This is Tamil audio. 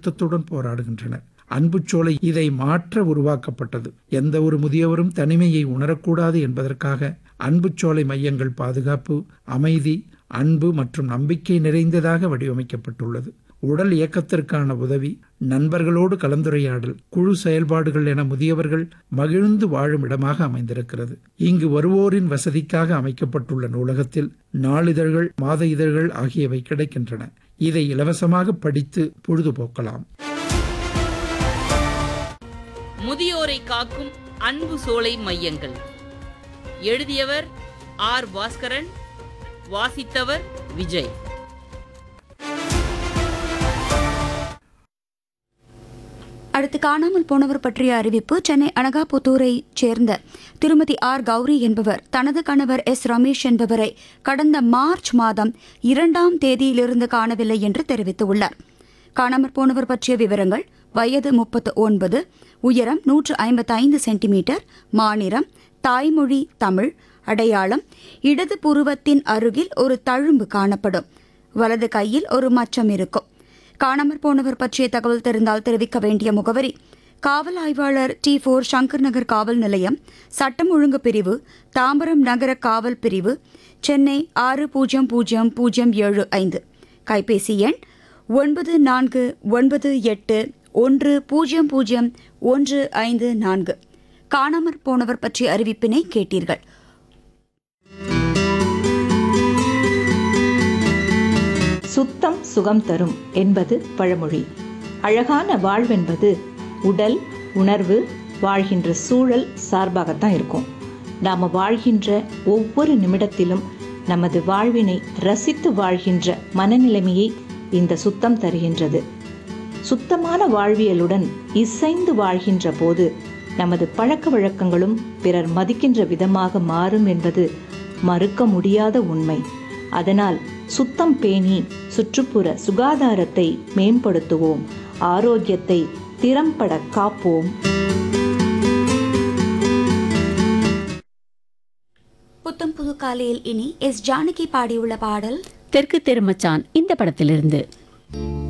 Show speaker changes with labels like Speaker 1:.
Speaker 1: அழுத்தத்துடன் போராடுகின்றனர் அன்புச்சோலை இதை மாற்ற உருவாக்கப்பட்டது எந்த ஒரு முதியவரும் தனிமையை உணரக்கூடாது என்பதற்காக அன்புச்சோலை மையங்கள் பாதுகாப்பு அமைதி அன்பு மற்றும் நம்பிக்கை நிறைந்ததாக வடிவமைக்கப்பட்டுள்ளது உடல் இயக்கத்திற்கான உதவி நண்பர்களோடு கலந்துரையாடல் குழு செயல்பாடுகள் என முதியவர்கள் மகிழ்ந்து வாழும் இடமாக அமைந்திருக்கிறது இங்கு வருவோரின் வசதிக்காக அமைக்கப்பட்டுள்ள நூலகத்தில் நாளிதழ்கள் மாத இதழ்கள் ஆகியவை கிடைக்கின்றன இதை இலவசமாக படித்து பொழுதுபோக்கலாம்
Speaker 2: முதியோரை காக்கும் அன்பு சோலை மையங்கள் எழுதியவர் ஆர் பாஸ்கரன் வாசித்தவர் விஜய்
Speaker 3: அடுத்து காணாமல் போனவர் பற்றிய அறிவிப்பு சென்னை அனகாபுத்தூரை சேர்ந்த திருமதி ஆர் கௌரி என்பவர் தனது கணவர் எஸ் ரமேஷ் என்பவரை கடந்த மார்ச் மாதம் இரண்டாம் தேதியிலிருந்து காணவில்லை என்று தெரிவித்துள்ளார் காணாமற் போனவர் பற்றிய விவரங்கள் வயது முப்பத்து ஒன்பது உயரம் நூற்று ஐம்பத்தைந்து சென்டிமீட்டர் மாநிலம் தாய்மொழி தமிழ் அடையாளம் இடது புருவத்தின் அருகில் ஒரு தழும்பு காணப்படும் வலது கையில் ஒரு மச்சம் இருக்கும் காணாமற் போனவர் பற்றிய தகவல் தெரிந்தால் தெரிவிக்க வேண்டிய முகவரி காவல் ஆய்வாளர் டி போர் சங்கர் நகர் காவல் நிலையம் சட்டம் ஒழுங்கு பிரிவு தாம்பரம் நகர காவல் பிரிவு சென்னை ஆறு பூஜ்ஜியம் பூஜ்ஜியம் பூஜ்ஜியம் ஏழு ஐந்து கைபேசி எண் ஒன்பது நான்கு ஒன்பது எட்டு ஒன்று பூஜ்ஜியம் பூஜ்ஜியம் ஒன்று ஐந்து நான்கு காணாமற் போனவர் பற்றிய அறிவிப்பினை கேட்டீர்கள்
Speaker 4: சுத்தம் சுகம் தரும் என்பது பழமொழி அழகான வாழ்வென்பது உடல் உணர்வு வாழ்கின்ற சூழல் சார்பாகத்தான் இருக்கும் நாம் வாழ்கின்ற ஒவ்வொரு நிமிடத்திலும் நமது வாழ்வினை ரசித்து வாழ்கின்ற மனநிலைமையை இந்த சுத்தம் தருகின்றது சுத்தமான வாழ்வியலுடன் இசைந்து வாழ்கின்ற போது நமது பழக்க வழக்கங்களும் பிறர் மதிக்கின்ற விதமாக மாறும் என்பது மறுக்க முடியாத உண்மை அதனால் சுத்தம் பேணி சுற்றுப்புற சுகாதாரத்தை மேம்படுத்துவோம் ஆரோக்கியத்தை திறம்பட காப்போம்
Speaker 3: புத்தம் புது காலையில் இனி எஸ் ஜானகி பாடியுள்ள பாடல்
Speaker 5: தெற்கு தெருமச்சான் இந்த படத்திலிருந்து